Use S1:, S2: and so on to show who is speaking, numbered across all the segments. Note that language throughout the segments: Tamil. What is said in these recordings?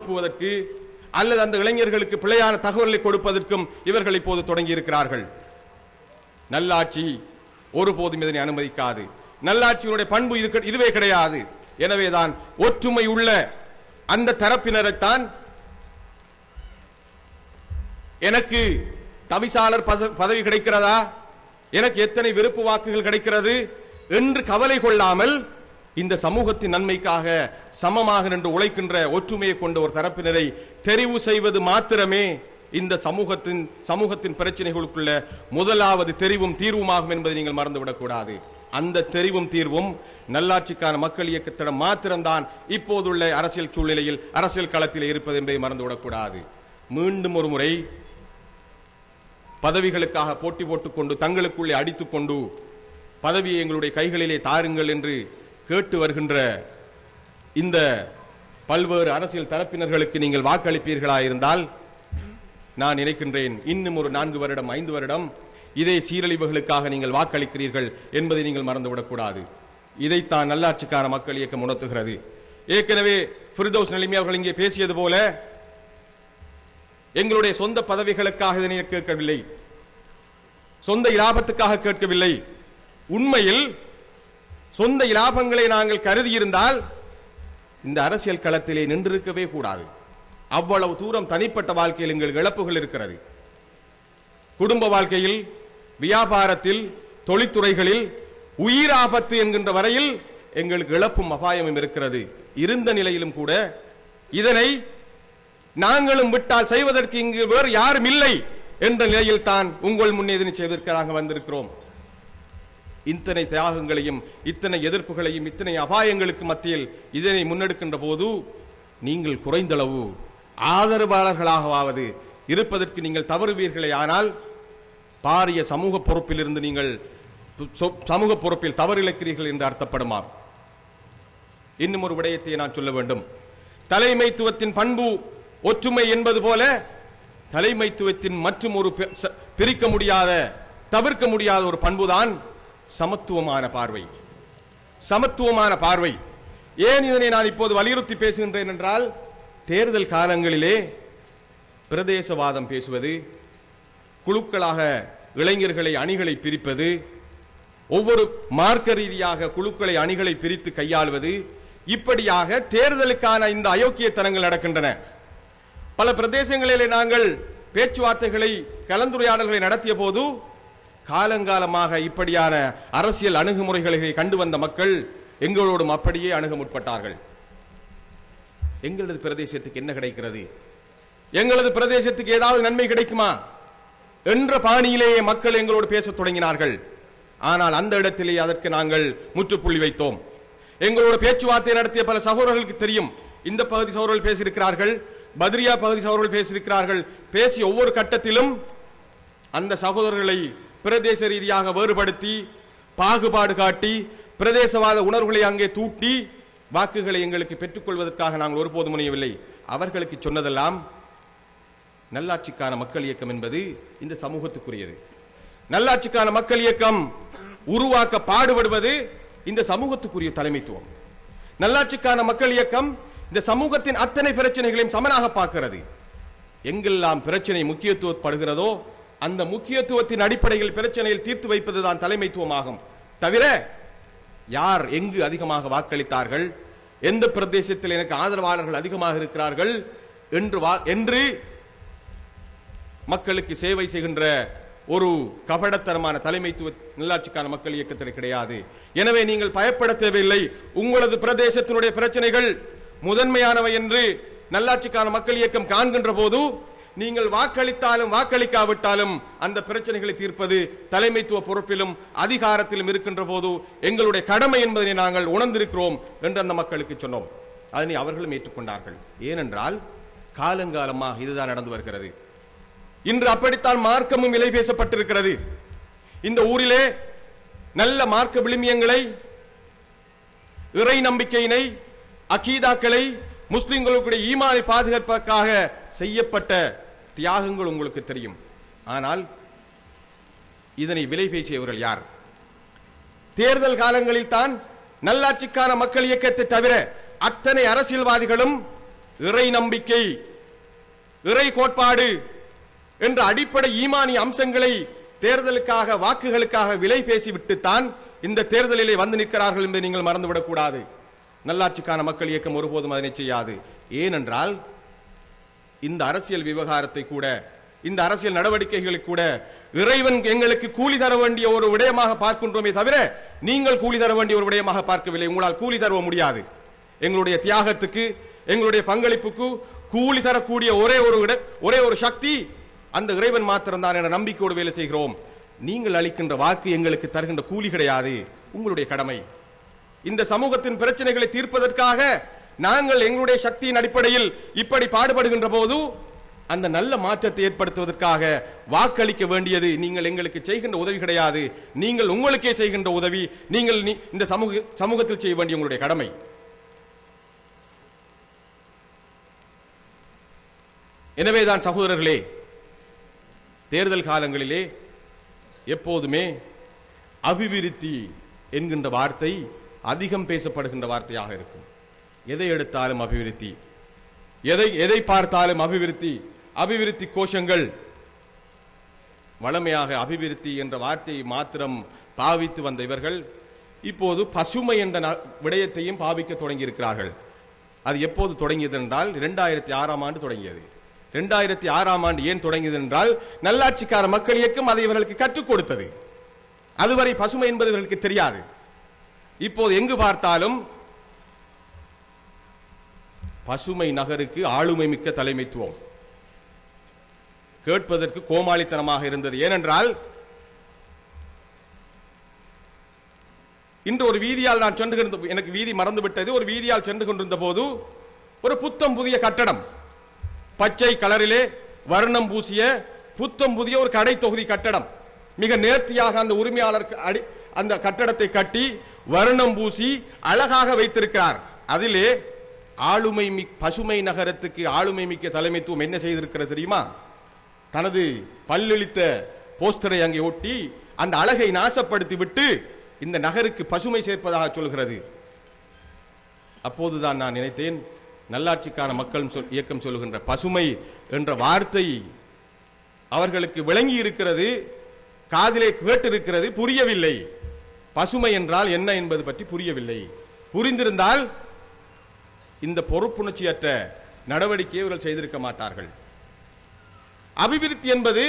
S1: குழப்புவதற்கு அல்லது அந்த இளைஞர்களுக்கு பிழையான தகவல்களை கொடுப்பதற்கும் இவர்கள் இப்போது தொடங்கி இருக்கிறார்கள் நல்லாட்சி ஒருபோதும் இதனை அனுமதிக்காது நல்லாட்சியினுடைய பண்பு இது கிடை- இதுவே கிடையாது எனவேதான் ஒற்றுமை உள்ள அந்த தரப்பினரைத்தான் எனக்கு தவிசாளர் பச- பதவி கிடைக்கிறதா எனக்கு எத்தனை வெறுப்பு வாக்குகள் கிடைக்கிறது என்று கவலை கொள்ளாமல் இந்த சமூகத்தின் நன்மைக்காக சமமாக நின்று உழைக்கின்ற ஒற்றுமையை கொண்ட ஒரு தரப்பினரை தெரிவு செய்வது மாத்திரமே இந்த சமூகத்தின் சமூகத்தின் பிரச்சனைகளுக்குள்ள முதலாவது தெரிவும் தீர்வுமாகும் என்பதை நீங்கள் மறந்துவிடக் கூடாது அந்த தெரிவும் தீர்வும் நல்லாட்சிக்கான மக்கள் இயக்கத்திடம் மாத்திரம்தான் இப்போதுள்ள அரசியல் சூழ்நிலையில் அரசியல் களத்தில் இருப்பது என்பதை மறந்துவிடக் கூடாது மீண்டும் ஒரு முறை பதவிகளுக்காக போட்டி போட்டுக்கொண்டு தங்களுக்குள்ளே அடித்துக்கொண்டு பதவியை எங்களுடைய கைகளிலே தாருங்கள் என்று கேட்டு வருகின்ற இந்த பல்வேறு அரசியல் தரப்பினர்களுக்கு நீங்கள் வாக்களிப்பீர்களா இருந்தால் நான் நினைக்கின்றேன் இன்னும் ஒரு நான்கு வருடம் ஐந்து வருடம் இதே சீரழிவுகளுக்காக நீங்கள் வாக்களிக்கிறீர்கள் என்பதை நீங்கள் மறந்துவிடக்கூடாது இதைத்தான் நல்லாட்சிக்கான மக்கள் இயக்கம் உணர்த்துகிறது ஏற்கனவே ஃபிர்தௌஸ் நலிமி அவர்கள் இங்கே பேசியது போல எங்களுடைய சொந்த பதவிகளுக்காக இதனை கேட்கவில்லை சொந்த இலாபத்துக்காக கேட்கவில்லை உண்மையில் சொந்த இலாபங்களை நாங்கள் கருதியிருந்தால் இந்த அரசியல் களத்திலே நின்றிருக்கவே கூடாது அவ்வளவு தூரம் தனிப்பட்ட வாழ்க்கையில் எங்கள் இழப்புகள் இருக்கிறது குடும்ப வாழ்க்கையில் வியாபாரத்தில் தொழில்துறைகளில் உயிர் ஆபத்து என்கின்ற வரையில் எங்களுக்கு இழப்பும் அபாயமும் இருக்கிறது இருந்த நிலையிலும் கூட இதனை நாங்களும் விட்டால் செய்வதற்கு இங்கு வேறு யாரும் இல்லை என்ற நிலையில் தான் உங்கள் முன்னே இதனை செய்வதற்காக வந்திருக்கிறோம் இத்தனை தியாகங்களையும் இத்தனை எதிர்ப்புகளையும் இத்தனை அபாயங்களுக்கு மத்தியில் இதனை முன்னெடுக்கின்ற போது நீங்கள் குறைந்தளவு ஆதரவாளர்களாகவாவது இருப்பதற்கு நீங்கள் தவறுவீர்களே ஆனால் பாரிய சமூக பொறுப்பில் இருந்து நீங்கள் சொ- சமூக பொறுப்பில் தவறிழைக்கிறீர்கள் என்று அர்த்தப்படுமாம் இன்னும் ஒரு விடயத்தை நான் சொல்ல வேண்டும் தலைமைத்துவத்தின் பண்பு ஒற்றுமை என்பது போல தலைமைத்துவத்தின் மற்றும் ஒரு பி- ச- பிரிக்க முடியாத தவிர்க்க முடியாத ஒரு பண்புதான் சமத்துவமான பார்வை சமத்துவமான பார்வை ஏன் இதனை நான் இப்போது வலியுறுத்தி பேசுகின்றேன் என்றால் தேர்தல் காலங்களிலே பிரதேசவாதம் பேசுவது குழுக்களாக இளைஞர்களை அணிகளை பிரிப்பது ஒவ்வொரு மார்க்க ரீதியாக குழுக்களை அணிகளை பிரித்து கையாளுவது இப்படியாக தேர்தலுக்கான இந்த அயோக்கியத்தனங்கள் நடக்கின்றன பல பிரதேசங்களிலே நாங்கள் பேச்சுவார்த்தைகளை கலந்துரையாடல்களை நடத்திய போது காலங்காலமாக இப்படியான அரசியல் அணுகுமுறைகளை கண்டு வந்த மக்கள் எங்களோடும் அப்படியே அணுக முற்பட்டார்கள் எங்களது பிரதேசத்துக்கு என்ன கிடைக்கிறது எங்களது பிரதேசத்துக்கு ஏதாவது நன்மை கிடைக்குமா என்ற பாணியிலேயே மக்கள் எங்களோடு பேசத் தொடங்கினார்கள் ஆனால் அந்த இடத்திலே அதற்கு நாங்கள் முற்றுப்புள்ளி வைத்தோம் எங்களோட பேச்சுவார்த்தை நடத்திய பல சகோதரர்களுக்கு தெரியும் இந்த பகுதி சகோதரர்கள் பேசியிருக்கிறார்கள் பத்ரியா பகுதி சகோதரர்கள் பேசியிருக்கிறார்கள் பேசிய ஒவ்வொரு கட்டத்திலும் அந்த சகோதரர்களை பிரதேச ரீதியாக வேறுபடுத்தி பாகுபாடு காட்டி பிரதேசவாத உணர்வுகளை அங்கே தூட்டி வாக்குகளை எங்களுக்கு பெற்றுக்கொள்வதற்காக நாங்கள் ஒருபோதும் முனையவில்லை அவர்களுக்கு சொன்னதெல்லாம் நல்லாட்சிக்கான மக்கள் இயக்கம் என்பது இந்த சமூகத்துக்குரியது நல்லாட்சிக்கான மக்கள் இயக்கம் உருவாக்க பாடுபடுவது இந்த சமூகத்துக்குரிய தலைமைத்துவம் நல்லாட்சிக்கான மக்கள் இயக்கம் இந்த சமூகத்தின் அத்தனை பிரச்சனைகளையும் சமனாக பார்க்கிறது எங்கெல்லாம் பிரச்சனை முக்கியத்துவப்படுகிறதோ அந்த முக்கியத்துவத்தின் அடிப்படையில் பிரச்சனையில் தீர்த்து வைப்பதுதான் தலைமைத்துவமாகும் தவிர யார் எங்கு அதிகமாக வாக்களித்தார்கள் எந்த பிரதேசத்தில் எனக்கு ஆதரவாளர்கள் அதிகமாக இருக்கிறார்கள் என்று வா- என்று மக்களுக்கு சேவை செய்கின்ற ஒரு கபடத்தனமான தலைமைத்துவ நல்லாட்சிக்கான மக்கள் இயக்கத்தில் கிடையாது எனவே நீங்கள் பயப்பட தேவையில்லை உங்களது பிரதேசத்தினுடைய பிரச்சனைகள் முதன்மையானவை என்று நல்லாட்சிக்கான மக்கள் இயக்கம் காண்கின்ற போது நீங்கள் வாக்களித்தாலும் வாக்களிக்காவிட்டாலும் அந்த பிரச்சனைகளை தீர்ப்பது தலைமைத்துவ பொறுப்பிலும் அதிகாரத்திலும் இருக்கின்ற போது எங்களுடைய கடமை என்பதை நாங்கள் உணர்ந்திருக்கிறோம் என்று அந்த மக்களுக்கு சொன்னோம் அதனை அவர்களும் ஏற்றுக்கொண்டார்கள் ஏனென்றால் காலங்காலமாக இதுதான் நடந்து வருகிறது இன்று அப்படித்தான் மார்க்கமும் விலை பேசப்பட்டிருக்கிறது இந்த ஊரிலே நல்ல மார்க்க விளிமியங்களை இறை நம்பிக்கையினை அகீதாக்களை முஸ்லிம்களுடைய ஈமானை பாதுகாப்பதற்காக செய்யப்பட்ட தியாகங்கள் உங்களுக்கு தெரியும் ஆனால் இதனை விலை பேசியவர்கள் யார் தேர்தல் காலங்களில் தான் நல்லாட்சிக்கான மக்கள் இயக்கத்தை தவிர அத்தனை அரசியல்வாதிகளும் இறை நம்பிக்கை இறை கோட்பாடு என்ற அடிப்படை ஈமானி அம்சங்களை தேர்தலுக்காக வாக்குகளுக்காக விலை பேசிவிட்டுத்தான் இந்த தேர்தலிலே வந்து நிற்கிறார்கள் என்பதை நீங்கள் மறந்துவிடக் கூடாது நல்லாட்சிக்கான மக்கள் இயக்கம் ஒருபோதும் அதனை செய்யாது ஏனென்றால் இந்த அரசியல் விவகாரத்தை கூட இந்த அரசியல் நடவடிக்கைகளை கூட இறைவன் எங்களுக்கு கூலி தர வேண்டிய ஒரு விடயமாக பார்க்கின்றோமே தவிர நீங்கள் கூலி தர வேண்டிய ஒரு விடயமாக பார்க்கவில்லை உங்களால் கூலி தர முடியாது எங்களுடைய தியாகத்துக்கு எங்களுடைய பங்களிப்புக்கு கூலி தரக்கூடிய ஒரே ஒரு விட- ஒரே ஒரு சக்தி அந்த இறைவன் மாத்திரம்தான் என்ற நம்பிக்கையோடு வேலை செய்கிறோம் நீங்கள் அளிக்கின்ற வாக்கு எங்களுக்கு தருகின்ற கூலி கிடையாது உங்களுடைய கடமை இந்த சமூகத்தின் பிரச்சனைகளை தீர்ப்பதற்காக நாங்கள் எங்களுடைய சக்தியின் அடிப்படையில் இப்படி பாடுபடுகின்ற போது அந்த நல்ல மாற்றத்தை ஏற்படுத்துவதற்காக வாக்களிக்க வேண்டியது நீங்கள் எங்களுக்கு செய்கின்ற உதவி கிடையாது நீங்கள் உங்களுக்கே செய்கின்ற உதவி நீங்கள் நீ- இந்த சமூக சமூகத்தில் செய்ய வேண்டிய உங்களுடைய கடமை எனவேதான் சகோதரர்களே தேர்தல் காலங்களிலே எப்போதுமே அபிவிருத்தி என்கின்ற வார்த்தை அதிகம் பேசப்படுகின்ற வார்த்தையாக இருக்கும் எதை எடுத்தாலும் அபிவிருத்தி எதை எதை பார்த்தாலும் அபிவிருத்தி அபிவிருத்தி கோஷங்கள் வளமையாக அபிவிருத்தி என்ற வார்த்தையை மாத்திரம் பாவித்து வந்த இவர்கள் இப்போது பசுமை என்ற ந- விடயத்தையும் பாவிக்க தொடங்கியிருக்கிறார்கள் அது எப்போது தொடங்கியது என்றால் இரண்டாயிரத்தி ஆறாம் ஆண்டு தொடங்கியது இரண்டாயிரத்தி ஆறாம் ஆண்டு ஏன் தொடங்கியது என்றால் நல்லாட்சிக்கார மக்கள் இயக்கம் அதை இவர்களுக்கு கற்றுக் கொடுத்தது அதுவரை பசுமை என்பது இவர்களுக்கு தெரியாது இப்போது எங்கு பார்த்தாலும் பசுமை நகருக்கு ஆளுமை மிக்க தலைமைத்துவம் கேட்பதற்கு கோமாளித்தனமாக இருந்தது ஏனென்றால் இன்று ஒரு வீதியால் நான் சென்று கொண்டிருந்த- எனக்கு வீதி மறந்து விட்டது ஒரு வீதியால் சென்று கொண்டிருந்த போது ஒரு புத்தம் புதிய கட்டடம் பச்சை கலரிலே வர்ணம் பூசிய புத்தம் புதிய ஒரு கடை தொகுதி கட்டடம் மிக நேர்த்தியாக அந்த உரிமையாளர் அடி அந்த கட்டடத்தை கட்டி வர்ணம் பூசி அழகாக வைத்திருக்கிறார் அதிலே ஆளுமை மிக் பசுமை நகரத்துக்கு ஆளுமை மிக்க தலைமைத்துவம் என்ன செய்திருக்கிறது தெரியுமா தனது பல்லெளித்த போஸ்டரை அங்கே ஒட்டி அந்த அழகை நாசப்படுத்தி விட்டு இந்த நகருக்கு பசுமை சேர்ப்பதாக சொல்கிறது அப்போதுதான் நான் நினைத்தேன் நல்லாட்சிக்கான மக்கள் சொல் இயக்கம் சொல்லுகின்ற பசுமை என்ற வார்த்தை அவர்களுக்கு விளங்கி இருக்கிறது காதிலே கேட்டிருக்கிறது புரியவில்லை பசுமை என்றால் என்ன என்பது பற்றி புரியவில்லை புரிந்திருந்தால் இந்த பொறுப்புணர்ச்சியற்ற நடவடிக்கையை இவர்கள் செய்திருக்க மாட்டார்கள் அபிவிருத்தி என்பது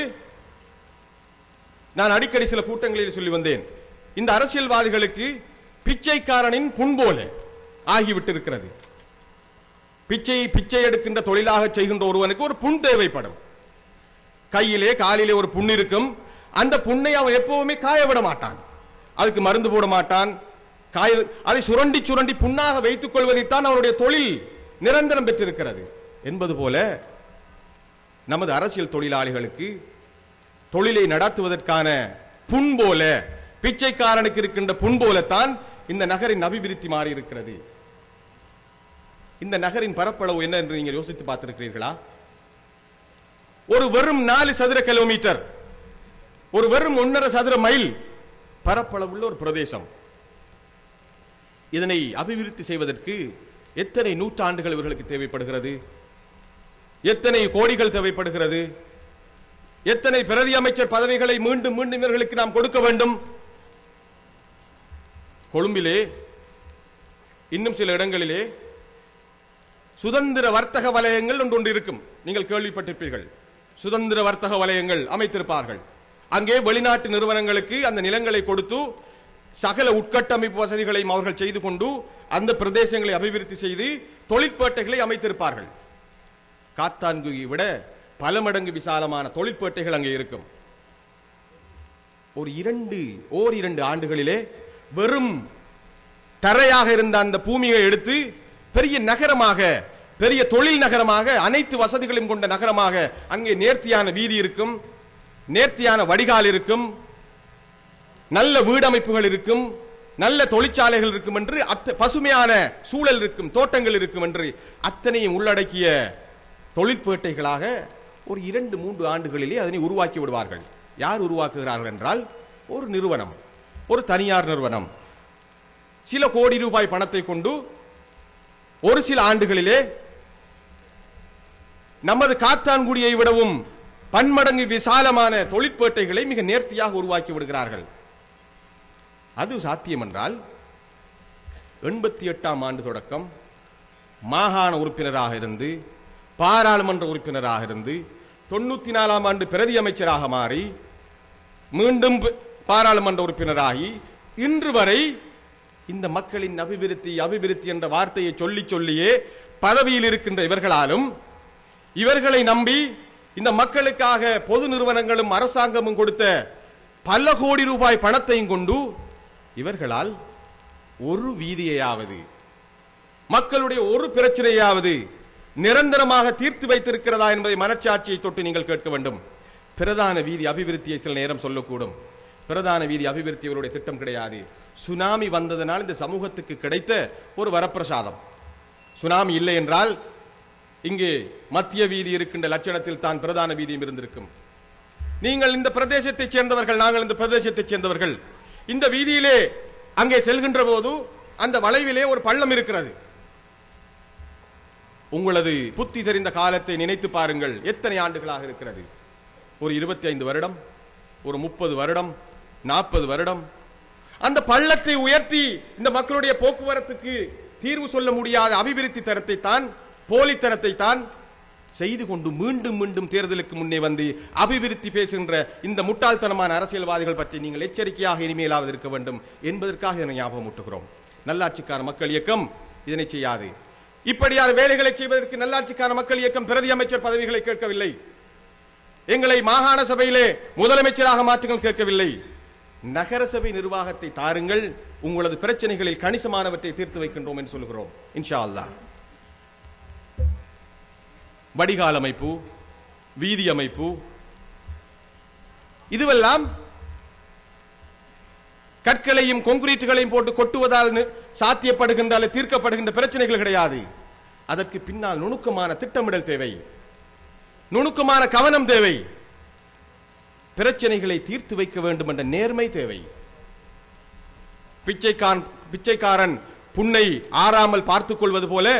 S1: நான் அடிக்கடி சில கூட்டங்களில் சொல்லி வந்தேன் இந்த அரசியல்வாதிகளுக்கு பிச்சைக்காரனின் புண்போல ஆகிவிட்டிருக்கிறது பிச்சை பிச்சை எடுக்கின்ற தொழிலாக செய்கின்ற ஒருவனுக்கு ஒரு புண் தேவைப்படும் கையிலே காலிலே ஒரு புண் இருக்கும் அந்த புண்ணை அவன் எப்பவுமே காய விட மாட்டான் அதுக்கு மருந்து போட மாட்டான் காய அதை சுரண்டி சுரண்டி புண்ணாக வைத்துக் கொள்வதைத்தான் அவனுடைய தொழில் நிரந்தரம் பெற்றிருக்கிறது என்பது போல நமது அரசியல் தொழிலாளிகளுக்கு தொழிலை நடத்துவதற்கான புண் போல பிச்சைக்காரனுக்கு இருக்கின்ற புண் போலத்தான் இந்த நகரின் அபிவிருத்தி மாறி இருக்கிறது இந்த நகரின் பரப்பளவு என்ன என்று நீங்கள் யோசித்து பார்த்திருக்கிறீர்களா ஒரு வெறும் நாலு சதுர கிலோமீட்டர் ஒரு வெறும் ஒன்றரை சதுர மைல் பரப்பளவுள்ள ஒரு பிரதேசம் இதனை அபிவிருத்தி செய்வதற்கு எத்தனை நூற்றாண்டுகள் இவர்களுக்கு தேவைப்படுகிறது எத்தனை கோடிகள் தேவைப்படுகிறது எத்தனை பிரதி அமைச்சர் பதவிகளை மீண்டும் மீண்டும் இவர்களுக்கு நாம் கொடுக்க வேண்டும் கொழும்பிலே இன்னும் சில இடங்களிலே சுதந்திர வர்த்தக வலயங்கள் ஒன்று ஒன்று இருக்கும் நீங்கள் கேள்விப்பட்டிருப்பீர்கள் சுதந்திர வர்த்தக வலயங்கள் அமைத்திருப்பார்கள் அங்கே வெளிநாட்டு நிறுவனங்களுக்கு அந்த நிலங்களை கொடுத்து சகல உட்கட்டமைப்பு வசதிகளையும் அவர்கள் செய்து கொண்டு அந்த பிரதேசங்களை அபிவிருத்தி செய்து தொழிற்பேட்டைகளை அமைத்திருப்பார்கள் காத்தான்குயை விட பல மடங்கு விசாலமான தொழிற்பேட்டைகள் அங்கே இருக்கும் ஒரு இரண்டு ஓர் இரண்டு ஆண்டுகளிலே வெறும் தரையாக இருந்த அந்த பூமியை எடுத்து பெரிய நகரமாக பெரிய தொழில் நகரமாக அனைத்து வசதிகளையும் கொண்ட நகரமாக அங்கே நேர்த்தியான வீதி இருக்கும் நேர்த்தியான வடிகால் இருக்கும் நல்ல வீடமைப்புகள் இருக்கும் நல்ல தொழிற்சாலைகள் இருக்கும் என்று அத்த பசுமையான சூழல் இருக்கும் தோட்டங்கள் இருக்கும் என்று அத்தனையும் உள்ளடக்கிய தொழிற்பேட்டைகளாக ஒரு இரண்டு மூன்று ஆண்டுகளிலே அதனை உருவாக்கி விடுவார்கள் யார் உருவாக்குகிறார்கள் என்றால் ஒரு நிறுவனம் ஒரு தனியார் நிறுவனம் சில கோடி ரூபாய் பணத்தை கொண்டு ஒரு சில ஆண்டுகளிலே நமது காத்தான்குடியை விடவும் பன்மடங்கு விசாலமான தொழிற்பேட்டைகளை மிக நேர்த்தியாக உருவாக்கி விடுகிறார்கள் அது சாத்தியம் என்றால் எண்பத்தி எட்டாம் ஆண்டு தொடக்கம் மாகாண உறுப்பினராக இருந்து பாராளுமன்ற உறுப்பினராக இருந்து தொண்ணூத்தி நாலாம் ஆண்டு பிரதி அமைச்சராக மாறி மீண்டும் ப- பாராளுமன்ற உறுப்பினராகி இன்று வரை இந்த மக்களின் அபிவிருத்தி அபிவிருத்தி என்ற வார்த்தையை சொல்லி சொல்லியே பதவியில் இருக்கின்ற இவர்களாலும் இவர்களை நம்பி இந்த மக்களுக்காக பொது நிறுவனங்களும் அரசாங்கமும் கொடுத்த பல கோடி ரூபாய் பணத்தையும் கொண்டு இவர்களால் ஒரு வீதியையாவது மக்களுடைய ஒரு பிரச்சனையாவது நிரந்தரமாக தீர்த்து வைத்திருக்கிறதா என்பதை மனச்சாட்சியை தொட்டு நீங்கள் கேட்க வேண்டும் பிரதான வீதி அபிவிருத்தியை சில நேரம் சொல்லக்கூடும் பிரதான வீதி அபிவிருத்தி இவருடைய திட்டம் கிடையாது சுனாமி வந்ததனால் இந்த சமூகத்துக்கு கிடைத்த ஒரு வரப்பிரசாதம் சுனாமி இல்லை என்றால் இங்கே மத்திய வீதி இருக்கின்ற லட்சணத்தில் தான் பிரதான வீதியும் இருந்திருக்கும் நீங்கள் இந்த பிரதேசத்தைச் சேர்ந்தவர்கள் நாங்கள் இந்த பிரதேசத்தைச் சேர்ந்தவர்கள் இந்த வீதியிலே அங்கே செல்கின்ற போது அந்த வளைவிலே ஒரு பள்ளம் இருக்கிறது உங்களது புத்தி தெரிந்த காலத்தை நினைத்து பாருங்கள் எத்தனை ஆண்டுகளாக இருக்கிறது ஒரு இருபத்தி ஐந்து வருடம் ஒரு முப்பது வருடம் நாற்பது வருடம் அந்த பள்ளத்தை உயர்த்தி இந்த மக்களுடைய போக்குவரத்துக்கு தீர்வு சொல்ல முடியாத அபிவிருத்தி தரத்தை தான் போலித்தனத்தை தான் செய்து கொண்டு மீண்டும் மீண்டும் தேர்தலுக்கு முன்னே வந்து அபிவிருத்தி பேசுகின்ற இந்த முட்டாள்தனமான அரசியல்வாதிகள் பற்றி நீங்கள் எச்சரிக்கையாக இனிமேலாவது இருக்க வேண்டும் என்பதற்காக இதனை ஞாபகம் ஊட்டுகிறோம் நல்லாட்சிக்கான மக்கள் இயக்கம் இதனை செய்யாது இப்படியான வேலைகளை செய்வதற்கு நல்லாட்சிக்கான மக்கள் இயக்கம் பிரதி அமைச்சர் பதவிகளை கேட்கவில்லை எங்களை மாகாண சபையிலே முதலமைச்சராக மாற்றுங்கள் கேட்கவில்லை நகர சபை நிர்வாகத்தை தாருங்கள் உங்களது பிரச்சனைகளில் கணிசமானவற்றை தீர்த்து வைக்கின்றோம் என்று சொல்கிறோம் இன்ஷா அல்லாஹ் வடிகால் அமைப்பு வீதி அமைப்பு இதுவெல்லாம் கற்களையும் கொங்கிரீட்டுகளையும் போட்டு கொட்டுவதால் நி- சாத்தியப்படுகின்ற அல்லது தீர்க்கப்படுகின்ற பிரச்சனைகள் கிடையாது அதற்கு பின்னால் நுணுக்கமான திட்டமிடல் தேவை நுணுக்கமான கவனம் தேவை பிரச்சனைகளை தீர்த்து வைக்க வேண்டும் என்ற நேர்மை தேவை பிச்சைக்கான் பிச்சைக்காரன் புண்ணை ஆறாமல் பார்த்துக் கொள்வது போல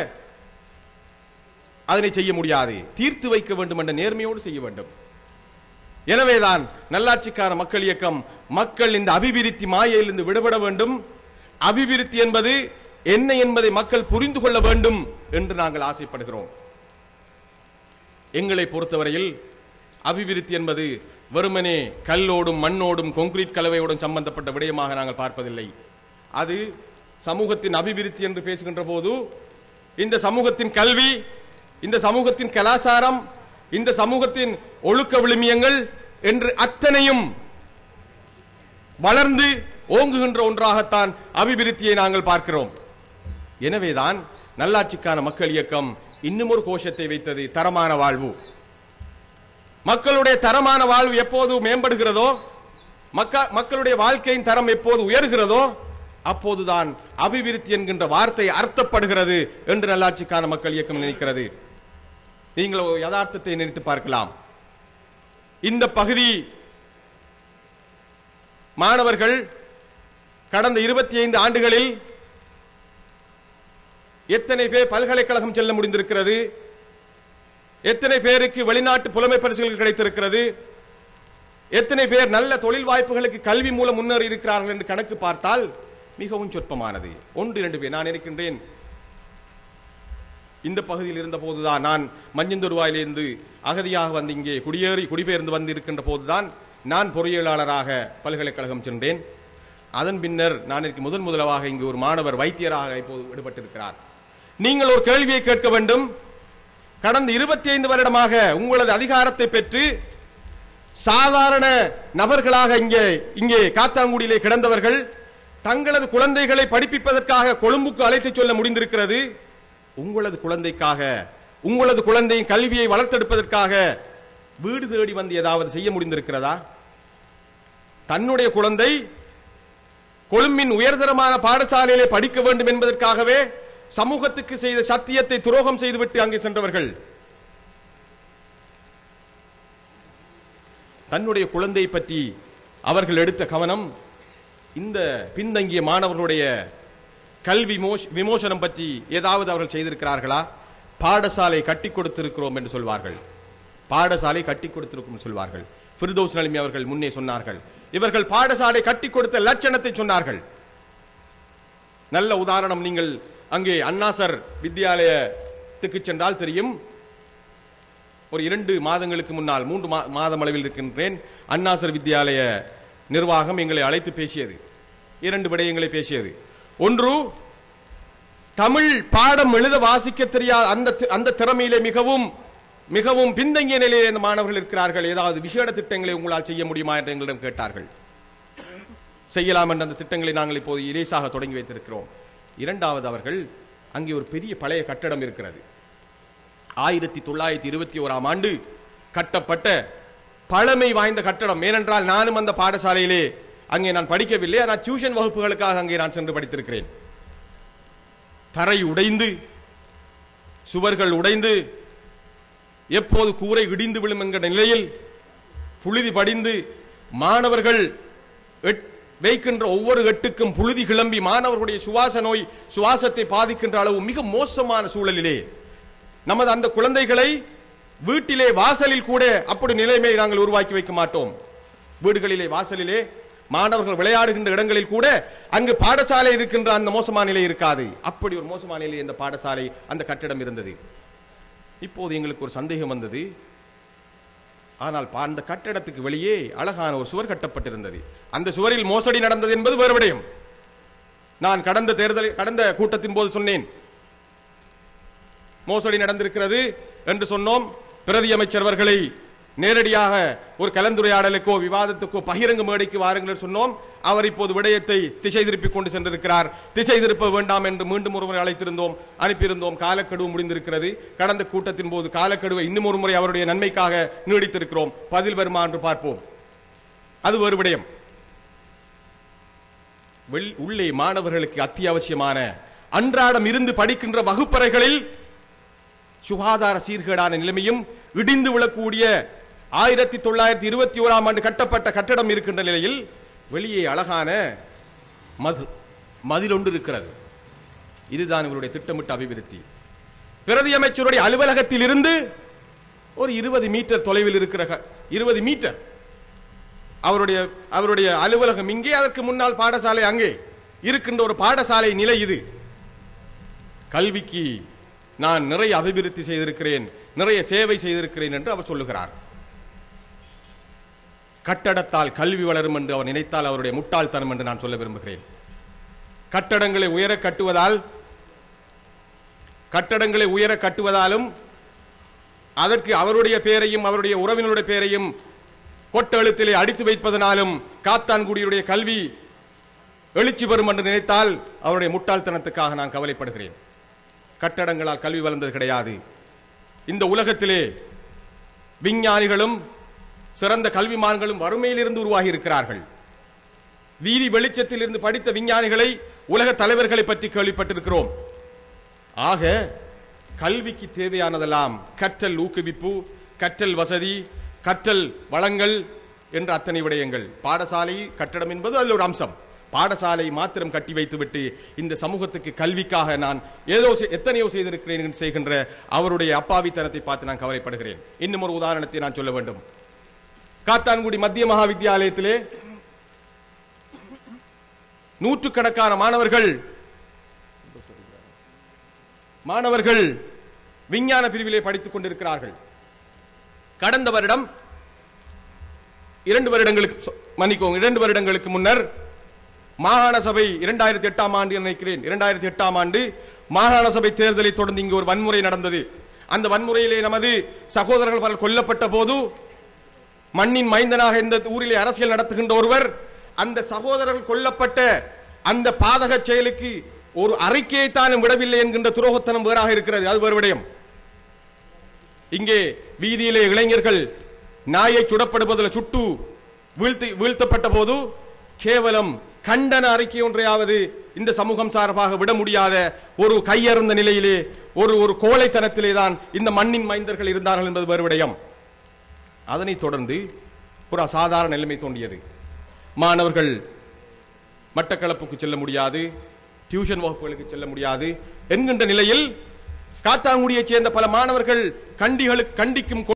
S1: அதனை செய்ய முடியாது தீர்த்து வைக்க வேண்டும் என்ற நேர்மையோடு செய்ய வேண்டும் எனவேதான் நல்லாட்சிக்கான மக்கள் இயக்கம் மக்கள் இந்த அபிவிருத்தி மாயையிலிருந்து விடுபட வேண்டும் அபிவிருத்தி என்பது என்ன என்பதை மக்கள் புரிந்து கொள்ள வேண்டும் என்று நாங்கள் ஆசைப்படுகிறோம் எங்களை பொறுத்தவரையில் அபிவிருத்தி என்பது வெறுமனே கல்லோடும் மண்ணோடும் கொங்கிரீட் கலவையோடும் சம்பந்தப்பட்ட விடயமாக நாங்கள் பார்ப்பதில்லை அது சமூகத்தின் அபிவிருத்தி என்று பேசுகின்ற போது இந்த சமூகத்தின் கல்வி இந்த சமூகத்தின் கலாச்சாரம் இந்த சமூகத்தின் ஒழுக்க விழுமியங்கள் என்று அத்தனையும் வளர்ந்து ஓங்குகின்ற ஒன்றாகத்தான் அபிவிருத்தியை நாங்கள் பார்க்கிறோம் எனவேதான் நல்லாட்சிக்கான மக்கள் இயக்கம் இன்னும் ஒரு கோஷத்தை வைத்தது தரமான வாழ்வு மக்களுடைய தரமான வாழ்வு எப்போது மேம்படுகிறதோ மக்க- மக்களுடைய வாழ்க்கையின் தரம் எப்போது உயர்கிறதோ அப்போதுதான் அபிவிருத்தி என்கின்ற வார்த்தை அர்த்தப்படுகிறது என்று நல்லாட்சிக்கான மக்கள் இயக்கம் நினைக்கிறது நீங்கள் ஒரு யதார்த்தத்தை நினைத்து பார்க்கலாம் இந்த பகுதி மாணவர்கள் கடந்த இருபத்தி ஐந்து ஆண்டுகளில் எத்தனை பேர் பல்கலைக்கழகம் செல்ல முடிந்திருக்கிறது எத்தனை பேருக்கு வெளிநாட்டு புலமை பரிசுகள் கிடைத்திருக்கிறது எத்தனை பேர் நல்ல தொழில் வாய்ப்புகளுக்கு கல்வி மூலம் முன்னேறி இருக்கிறார்கள் என்று கணக்கு பார்த்தால் மிகவும் சொற்பமானது ஒன்று இரண்டு பேர் நான் இருக்கின்றேன் இந்த பகுதியில் இருந்த போதுதான் நான் மஞ்சந்தூர்வாயிலிருந்து அகதியாக வந்து இங்கே குடியேறி குடிபெயர்ந்து வந்து இருக்கின்ற போதுதான் நான் பொறியியலாளராக பல்கலைக்கழகம் சென்றேன் அதன் பின்னர் நான் எனக்கு முதன் முதலாக இங்கு ஒரு மாணவர் வைத்தியராக இப்போது விடுபட்டிருக்கிறார் நீங்கள் ஒரு கேள்வியை கேட்க வேண்டும் கடந்த இருபத்தி ஐந்து வருடமாக உங்களது அதிகாரத்தை பெற்று சாதாரண நபர்களாக இங்கே இங்கே காத்தாங்குடியிலே கிடந்தவர்கள் தங்களது குழந்தைகளை படிப்பிப்பதற்காக கொழும்புக்கு அழைத்துச் சொல்ல முடிந்திருக்கிறது உங்களது குழந்தைக்காக உங்களது குழந்தையின் கல்வியை வளர்த்தெடுப்பதற்காக வீடு தேடி வந்து ஏதாவது செய்ய முடிந்திருக்கிறதா தன்னுடைய குழந்தை கொழும்பின் உயர்தரமான பாடசாலையிலே படிக்க வேண்டும் என்பதற்காகவே சமூகத்துக்கு செய்த சத்தியத்தை துரோகம் செய்துவிட்டு அங்கே சென்றவர்கள் தன்னுடைய குழந்தை பற்றி அவர்கள் எடுத்த கவனம் இந்த பின்தங்கிய மாணவர்களுடைய கல்வி மோஷ்- விமோசனம் பற்றி ஏதாவது அவர்கள் செய்திருக்கிறார்களா பாடசாலை கட்டி கொடுத்திருக்கிறோம் என்று சொல்வார்கள் பாடசாலை கட்டி கொடுத்திருக்கும் என்று சொல்வார்கள் ஃபிர்தௌஸ் நலிமி அவர்கள் முன்னே சொன்னார்கள் இவர்கள் பாடசாலை கட்டி கொடுத்த லட்சணத்தை சொன்னார்கள் நல்ல உதாரணம் நீங்கள் அங்கே அன்னாசர் வித்யாலயத்துக்கு சென்றால் தெரியும் ஒரு இரண்டு மாதங்களுக்கு முன்னால் மூன்று மா- மாதம் அளவில் இருக்கின்றேன் அன்னாசர் வித்யாலய நிர்வாகம் எங்களை அழைத்து பேசியது இரண்டு விடயங்களை பேசியது ஒன்று தமிழ் பாடம் எழுத வாசிக்க தெரியாத அந்த தி- அந்த திறமையிலே மிகவும் மிகவும் பின்தங்கிய நிலையில் இந்த மாணவர்கள் இருக்கிறார்கள் ஏதாவது விசேட திட்டங்களை உங்களால் செய்ய முடியுமா என்று எங்களிடம் கேட்டார்கள் செய்யலாம் என்ற அந்த திட்டங்களை நாங்கள் இப்போது இலேசாக தொடங்கி வைத்திருக்கிறோம் இரண்டாவது அவர்கள் அங்கே ஒரு பெரிய பழைய கட்டடம் இருக்கிறது ஆயிரத்தி தொள்ளாயிரத்தி இருபத்தி ஓராம் ஆண்டு கட்டப்பட்ட பழமை வாய்ந்த கட்டடம் ஏனென்றால் நானும் அந்த பாடசாலையிலே அங்கே நான் படிக்கவில்லை ஆனால் டியூஷன் வகுப்புகளுக்காக அங்கே நான் சென்று படித்திருக்கிறேன் தரை உடைந்து சுவர்கள் உடைந்து எப்போது கூரை இடிந்து விழும் என்கிற நிலையில் புழுதி படிந்து மாணவர்கள் எட்- வைக்கின்ற ஒவ்வொரு எட்டுக்கும் புழுதி கிளம்பி மாணவர்களுடைய சுவாச நோய் சுவாசத்தை பாதிக்கின்ற அளவு மிக மோசமான சூழலிலே நமது அந்த குழந்தைகளை வீட்டிலே வாசலில் கூட அப்படி நிலைமையை நாங்கள் உருவாக்கி வைக்க மாட்டோம் வீடுகளிலே வாசலிலே மாணவர்கள் விளையாடுகின்ற இடங்களில் கூட அங்கு பாடசாலை இருக்கின்ற அந்த மோசமான நிலை இருக்காது அப்படி ஒரு மோசமான நிலை இந்த பாடசாலை அந்த கட்டிடம் இருந்தது இப்போது எங்களுக்கு ஒரு சந்தேகம் வந்தது ஆனால் பா- அந்த கட்டிடத்துக்கு வெளியே அழகான ஒரு சுவர் கட்டப்பட்டிருந்தது அந்த சுவரில் மோசடி நடந்தது என்பது வேறு விடயம் நான் கடந்த தேர்தல் கடந்த கூட்டத்தின் போது சொன்னேன் மோசடி நடந்திருக்கிறது என்று சொன்னோம் பிரதி அமைச்சர் அவர்களை நேரடியாக ஒரு கலந்துரையாடலுக்கோ விவாதத்துக்கோ பகிரங்க மேடைக்கு வாருங்கள் என்று சொன்னோம் அவர் இப்போது விடயத்தை திசை திருப்பி கொண்டு சென்றிருக்கிறார் திசை திருப்ப வேண்டாம் என்று மீண்டும் ஒருமுறை அழைத்திருந்தோம் அனுப்பியிருந்தோம் காலக்கெடு முடிந்திருக்கிறது கடந்த கூட்டத்தின் போது காலக்கெடுவை இன்னும் ஒரு முறை அவருடைய நன்மைக்காக நீடித்திருக்கிறோம் பதில் வருமா என்று பார்ப்போம் அது ஒரு விடயம் வெள்- உள்ளே மாணவர்களுக்கு அத்தியாவசியமான அன்றாடம் இருந்து படிக்கின்ற வகுப்பறைகளில் சுகாதார சீர்கேடான நிலைமையும் இடிந்து விழக்கூடிய ஆயிரத்தி தொள்ளாயிரத்தி இருபத்தி ஓராம் ஆண்டு கட்டப்பட்ட கட்டடம் இருக்கின்ற நிலையில் வெளியே அழகான மது மதில் ஒன்று இருக்கிறது இதுதான் இவருடைய திட்டமிட்ட அபிவிருத்தி பிரதி அமைச்சருடைய அலுவலகத்தில் இருந்து ஒரு இருபது மீட்டர் தொலைவில் இருக்கிற இருபது மீட்டர் அவருடைய அவருடைய அலுவலகம் இங்கே அதற்கு முன்னால் பாடசாலை அங்கே இருக்கின்ற ஒரு பாடசாலை நிலை இது கல்விக்கு நான் நிறைய அபிவிருத்தி செய்திருக்கிறேன் நிறைய சேவை செய்திருக்கிறேன் என்று அவர் சொல்லுகிறார் கட்டடத்தால் கல்வி வளரும் என்று அவர் நினைத்தால் அவருடைய முட்டாள்தனம் என்று நான் சொல்ல விரும்புகிறேன் கட்டடங்களை உயர கட்டுவதால் கட்டடங்களை உயர கட்டுவதாலும் அதற்கு அவருடைய பெயரையும் அவருடைய உறவினருடைய பெயரையும் கொட்டெழுத்திலே அடித்து வைப்பதனாலும் காத்தான்குடியுடைய கல்வி எழுச்சி வரும் என்று நினைத்தால் அவருடைய முட்டாள்தனத்துக்காக நான் கவலைப்படுகிறேன் கட்டடங்களால் கல்வி வளர்ந்தது கிடையாது இந்த உலகத்திலே விஞ்ஞானிகளும் சிறந்த கல்விமான்களும் வறுமையிலிருந்து உருவாகி இருக்கிறார்கள் வீதி வெளிச்சத்தில் இருந்து படித்த விஞ்ஞானிகளை உலக தலைவர்களை பற்றி கேள்விப்பட்டிருக்கிறோம் ஆக கல்விக்கு தேவையானதெல்லாம் கற்றல் ஊக்குவிப்பு கற்றல் வசதி கற்றல் வளங்கள் என்ற அத்தனை விடயங்கள் பாடசாலை கட்டடம் என்பது அதில் ஒரு அம்சம் பாடசாலை மாத்திரம் கட்டி வைத்துவிட்டு இந்த சமூகத்துக்கு கல்விக்காக நான் ஏதோ செ- எத்தனையோ செய்திருக்கிறேன் என்று செய்கின்ற அவருடைய அப்பாவித்தனத்தை பார்த்து நான் கவலைப்படுகிறேன் இன்னும் ஒரு உதாரணத்தை நான் சொல்ல வேண்டும் காத்தான்குடி மத்திய மகா வித்தியாலயத்திலே நூற்றுக்கணக்கான மாணவர்கள் மாணவர்கள் விஞ்ஞான பிரிவிலே படித்துக் கொண்டிருக்கிறார்கள் கடந்த வருடம் இரண்டு வருடங்களுக்கு சொ- மன்னிக்கவும் இரண்டு வருடங்களுக்கு முன்னர் மாகாண சபை இரண்டாயிரத்தி எட்டாம் ஆண்டு நினைக்கிறேன் இரண்டாயிரத்தி எட்டாம் ஆண்டு மாகாண சபை தேர்தலை தொடர்ந்து இங்கு ஒரு வன்முறை நடந்தது அந்த வன்முறையிலே நமது சகோதரர்கள் பலர் கொல்லப்பட்ட போது மண்ணின் மைந்தனாக இந்த ஊரிலே அரசியல் நடத்துகின்ற ஒருவர் அந்த சகோதரர்கள் கொல்லப்பட்ட அந்த பாதக செயலுக்கு ஒரு அறிக்கையை தானும் விடவில்லை என்கின்ற துரோகத்தனம் வேறாக இருக்கிறது அது வேறு விடயம் இங்கே வீதியிலே இளைஞர்கள் நாயை சுடப்படுவதில் சுட்டு வீழ்த்தி வீழ்த்தப்பட்ட போது கேவலம் கண்டன அறிக்கை ஒன்றையாவது இந்த சமூகம் சார்பாக விட முடியாத ஒரு கையறுந்த நிலையிலே ஒரு ஒரு கோழைத்தனத்திலே தான் இந்த மண்ணின் மைந்தர்கள் இருந்தார்கள் என்பது வேறு விடயம் அதனைத் தொடர்ந்து ஒரு அசாதாரண நிலைமை தோன்றியது மாணவர்கள் மட்டக்களப்புக்கு செல்ல முடியாது டியூஷன் வகுப்புகளுக்கு செல்ல முடியாது என்கின்ற நிலையில் காத்தாங்குடியைச் சேர்ந்த பல மாணவர்கள் கண்டிகளுக்கு கண்டிக்கும்